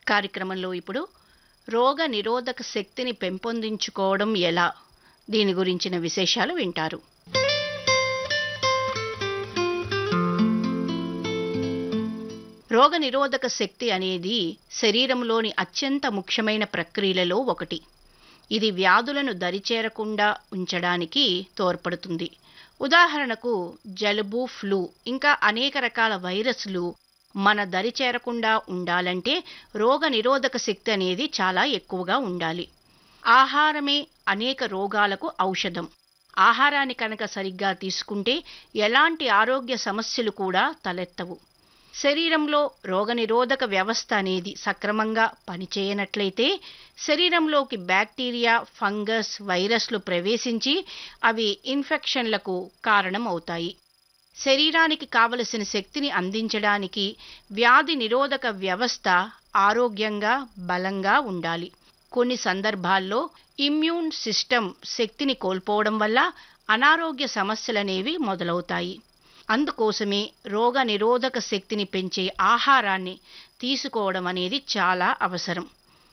కార్యక్రమంలో ఇప్పుడు రోగ నిరోధక శక్తిని పెంపొందించుకోవడం ఎలా దీని గురించిన విశేషాలు వింటారు రోగ నిరోధక శక్తి అనేది శరీరంలోని అత్యంత ముఖ్యమైన ప్రక్రియలలో ఒకటి ఇది వ్యాధులను దరిచేరకుండా ఉంచడానికి తోడ్పడుతుంది ఉదాహరణకు జలుబు ఫ్లూ ఇంకా అనేక రకాల వైరస్లు మన దరి చేరకుండా ఉండాలంటే రోగ నిరోధక శక్తి అనేది చాలా ఎక్కువగా ఉండాలి ఆహారమే అనేక రోగాలకు ఔషధం ఆహారాన్ని కనుక సరిగ్గా తీసుకుంటే ఎలాంటి ఆరోగ్య సమస్యలు కూడా తలెత్తవు శరీరంలో రోగనిరోధక వ్యవస్థ అనేది సక్రమంగా పనిచేయనట్లయితే శరీరంలోకి బ్యాక్టీరియా ఫంగస్ వైరస్లు ప్రవేశించి అవి ఇన్ఫెక్షన్లకు కారణం అవుతాయి శరీరానికి కావలసిన శక్తిని అందించడానికి వ్యాధి నిరోధక వ్యవస్థ ఆరోగ్యంగా బలంగా ఉండాలి కొన్ని సందర్భాల్లో ఇమ్యూన్ సిస్టమ్ శక్తిని కోల్పోవడం వల్ల అనారోగ్య సమస్యలనేవి మొదలవుతాయి అందుకోసమే రోగ నిరోధక శక్తిని పెంచే ఆహారాన్ని తీసుకోవడం అనేది చాలా అవసరం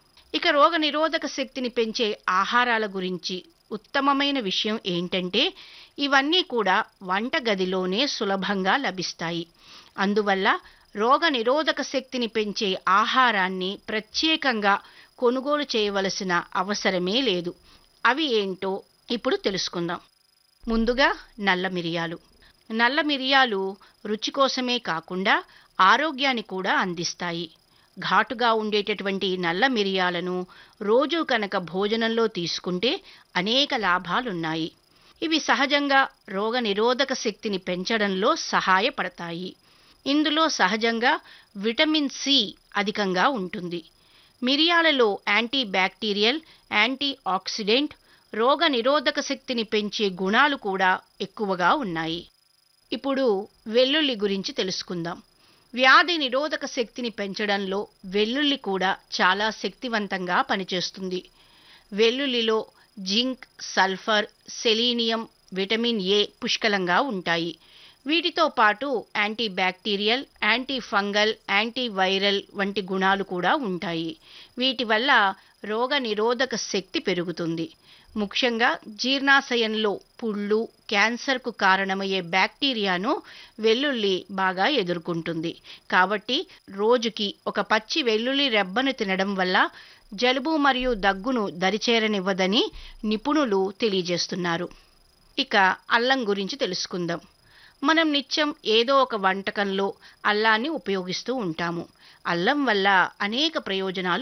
ఇక రోగ నిరోధక శక్తిని పెంచే ఆహారాల గురించి ఉత్తమమైన విషయం ఏంటంటే ఇవన్నీ కూడా వంటగదిలోనే సులభంగా లభిస్తాయి అందువల్ల రోగ నిరోధక శక్తిని పెంచే ఆహారాన్ని ప్రత్యేకంగా కొనుగోలు చేయవలసిన అవసరమే లేదు అవి ఏంటో ఇప్పుడు తెలుసుకుందాం ముందుగా నల్ల మిరియాలు నల్ల మిరియాలు రుచి కోసమే కాకుండా ఆరోగ్యాన్ని కూడా అందిస్తాయి ఘాటుగా ఉండేటటువంటి నల్ల మిరియాలను రోజు కనుక భోజనంలో తీసుకుంటే అనేక లాభాలున్నాయి ఇవి సహజంగా రోగ నిరోధక శక్తిని పెంచడంలో సహాయపడతాయి ఇందులో సహజంగా విటమిన్ సి అధికంగా ఉంటుంది మిరియాలలో యాంటీ బ్యాక్టీరియల్ యాంటీ ఆక్సిడెంట్ రోగ నిరోధక శక్తిని పెంచే గుణాలు కూడా ఎక్కువగా ఉన్నాయి ఇప్పుడు వెల్లుల్లి గురించి తెలుసుకుందాం వ్యాధి నిరోధక శక్తిని పెంచడంలో వెల్లుల్లి కూడా చాలా శక్తివంతంగా పనిచేస్తుంది వెల్లుల్లిలో zinc sulphur selenium vitamin A పుష్కలంగా ఉంటాయి వీటితో పాటు antibacterial antifungal antiviral వంటి గుణాలు కూడా ఉంటాయి వీటి వల్ల రోగ నిరోధక శక్తి పెరుగుతుంది ముఖ్యంగా జీర్ణాశయంలో పుళ్ళు క్యాన్సర్కు కారణమయ్యే బ్యాక్టీరియాను వెల్లుల్లి బాగా ఎదుర్కొంటుంది కాబట్టి రోజుకి ఒక పచ్చి వెల్లుల్లి రెబ్బను తినడం వల్ల జలుబు మరియు దగ్గును దరిచేరనివ్వదని నిపుణులు తెలియజేస్తున్నారు ఇక అల్లం గురించి తెలుసుకుందాం మనం నిత్యం ఏదో ఒక వంటకంలో అల్లాన్ని ఉపయోగిస్తూ ఉంటాము అల్లం వల్ల అనేక ప్రయోజనాలు